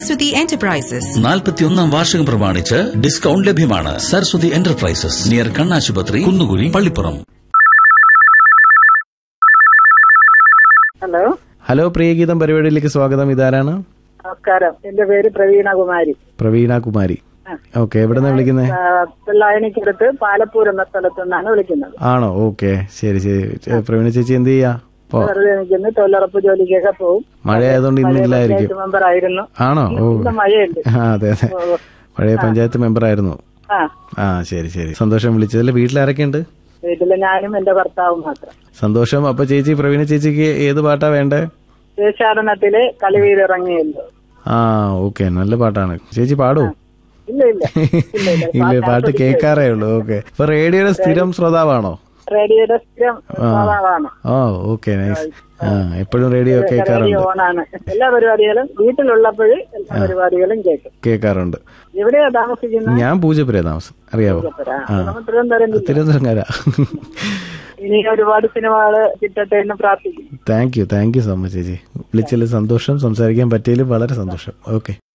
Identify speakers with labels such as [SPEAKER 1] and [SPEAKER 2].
[SPEAKER 1] Swathi Enterprises.
[SPEAKER 2] നാൽപ്പത്തിയൊന്നാം വാർഷികം പ്രമാണിച്ച് discount ലഭ്യമാണ് സരസ്വതി എന്റർപ്രൈസസ് നിയർ കണ്ണാശുപത്രി കുന്നുകുഴി പള്ളിപ്പുറം
[SPEAKER 3] ഹലോ
[SPEAKER 4] ഹലോ പ്രിയഗീതം പരിപാടിയിലേക്ക് സ്വാഗതം ഇതാരാണ്
[SPEAKER 3] നമസ്കാരം എന്റെ പേര് പ്രവീണകുമാരി
[SPEAKER 4] പ്രവീണ കുമാരി
[SPEAKER 3] ആ.
[SPEAKER 4] ഓക്കെ എവിടെ നിന്നാണ് വിളിക്കുന്നത്
[SPEAKER 3] പിള്ളായണിക്കടുത്ത് പാലപ്പൂർ എന്ന സ്ഥലത്തു നിന്നാണ് വിളിക്കുന്നത്
[SPEAKER 4] ആണോ ഓക്കെ ശരി ശരി ഏ, പ്രവീണ ചേച്ചി എന്ത് ചെയ്യാ ഓ
[SPEAKER 3] വെറുതെ നിൽക്കുന്നു തൊഴിലുറപ്പ് ജോലിക്കൊക്കെ പോകും
[SPEAKER 4] മഴ ആയതുകൊണ്ട് ഇന്നില്ലായിരിക്കും
[SPEAKER 3] മെമ്പർ ആയിരുന്നു
[SPEAKER 4] ആണോ ഓ
[SPEAKER 3] ഇന്ന് മഴയുണ്ട്
[SPEAKER 4] ആ അതെ അതെ പഴയ പഞ്ചായത്ത് മെമ്പർ ആയിരുന്നു
[SPEAKER 3] ആ
[SPEAKER 4] ആ ശരി ശരി സന്തോഷം വിളിച്ചതിൽ വീട്ടിലാരൊക്കെ ഉണ്ട്
[SPEAKER 3] വീട്ടില് ഞാനും എന്റെ ഭർത്താവും മാത്രം
[SPEAKER 4] സന്തോഷം അപ്പൊ ചേച്ചി പ്രവീണ ചേച്ചിക്ക് ഏത് പാട്ടാ വേണ്ടേ
[SPEAKER 3] ദേശാടനത്തില് കളിവീരിറങ്ങിയല്ലോ
[SPEAKER 4] ആ ഓക്കെ നല്ല പാട്ടാണ് ചേച്ചി പാടൂ
[SPEAKER 3] ഇല്ല ഇല്ല ഇല്ല ഇല്ല
[SPEAKER 4] ഇല്ല പാട്ട് കേൾക്കാറേ ഉള്ളൂ ഓക്കെ അപ്പൊ റേഡിയോയുടെ സ്ഥിരം ശ്രോതാവാണോ
[SPEAKER 3] റേഡിയോയുടെ സ്ഥിരം സ്വഭാവമാണ്
[SPEAKER 4] ആ ഓക്കെ നൈസ് ആ എപ്പോഴും റേഡിയോ കേൾക്കാറുണ്ട്
[SPEAKER 3] റേഡിയോ ഓണാണ് എല്ലാ പരിപാടികളും വീട്ടിലുള്ളപ്പോഴും എല്ലാ പരിപാടികളും കേൾക്കും
[SPEAKER 4] കേൾക്കാറുണ്ട്
[SPEAKER 3] എവിടെയാ താമസിക്കുന്നത്
[SPEAKER 4] ഞാൻ പൂജപ്പുര താമസം അറിയാവോ
[SPEAKER 3] ആ, നമ്മൾ തിരുവനന്തപുരം ജില്ല.
[SPEAKER 4] തിരുവനന്തപുരംകാര
[SPEAKER 3] ഇനി ഒരുപാട് സിനിമകള് കിട്ടട്ടെ എന്ന് പ്രാർത്ഥിക്കുന്നു
[SPEAKER 4] thank you thank you so much ചേച്ചി വിളിച്ചതിൽ സന്തോഷം സംസാരിക്കാൻ പറ്റിയതിൽ വളരെ സന്തോഷം ഓക്കെ